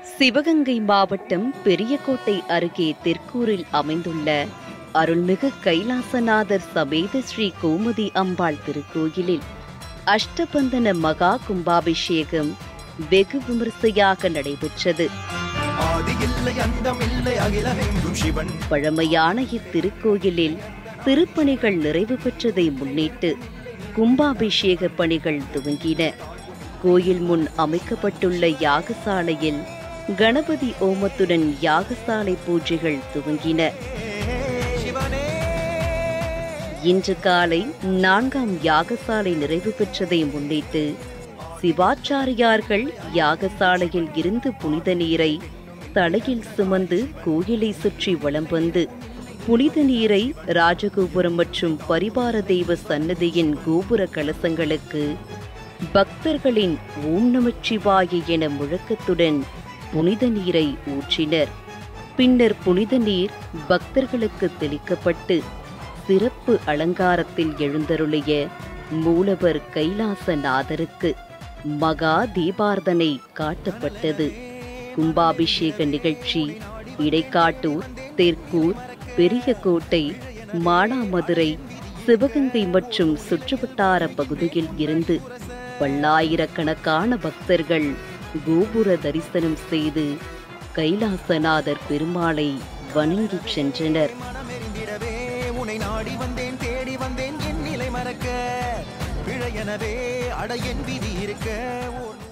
சிவகங்கை மாவட்டம் பெரியகோட்டை அருகே தெற்கூரில் அமைந்துள்ள அருள்மிகு கைலாசநாதர் சமேத ஸ்ரீ கோமதி அம்பாள் திருக்கோயிலில் அஷ்டபந்தன மகா கும்பாபிஷேகம் வெகு விமரிசையாக நடைபெற்றது ஆதி இல்லை அந்தம் இல்லை அகிலமெங்கும் சிவன் பழமையான இத்திருக்கோயிலில் திருப்பணிகள் நிறைவு பெற்றதை முன்னிட்டு கும்பாபிஷேக பணிகள் துவங்கின கோயில் முன் அமைக்கப்பட்டுள்ள யாகசாலையில் கணபதி ஓமத்துடன் யாகசாலை பூஜைகள் துவங்கின சிவனே இன்று காலை நான்காம் யாகசாலை நிறைவு பெற்றதை முன்னிட்டு சிவாச்சாரியார்கள் யாகசாலையில் இருந்து புனித நீரை தலையில் சுமந்து கோயிலை சுற்றி வலம் வந்து புனித நீரை ராஜகோபுரம் மற்றும் பரிவார தெய்வ சன்னதியின் கோபுர கலசங்களுக்கு பக்தர்களின் ஓம் நமச்சிவாய என முழக்கத்துடன் புனித நீரை ஊற்றினர் பின்னர் புனித நீர் பக்தர்களுக்கு தெளிக்கப்பட்டு சிறப்பு அலங்காரத்தில் எழுந்தருளிய மூலவர் கைலாசநாதருக்கு மகா தீபார்த்தனை காட்டப்பட்டது கும்பாபிஷேக நிகழ்ச்சி இடைக்காட்டூர் தெற்கூர் பெரியகோட்டை மானாமதுரை சிவகங்கை மற்றும் சுற்றுவட்டார பகுதியில் இருந்து பல்லாயிரக்கணக்கான பக்தர்கள் கோபுர தரிசனம் செய்து கைலாசநாதர் பெருமாளை வணங்கிச் சென்றனர் மனமெறிந்திடவே உன்னை நாடி வந்தேன் தேடி வந்தேன் என் நிலை மறக்க பிழையெனவே அட என் விதி இருக்க ஓர்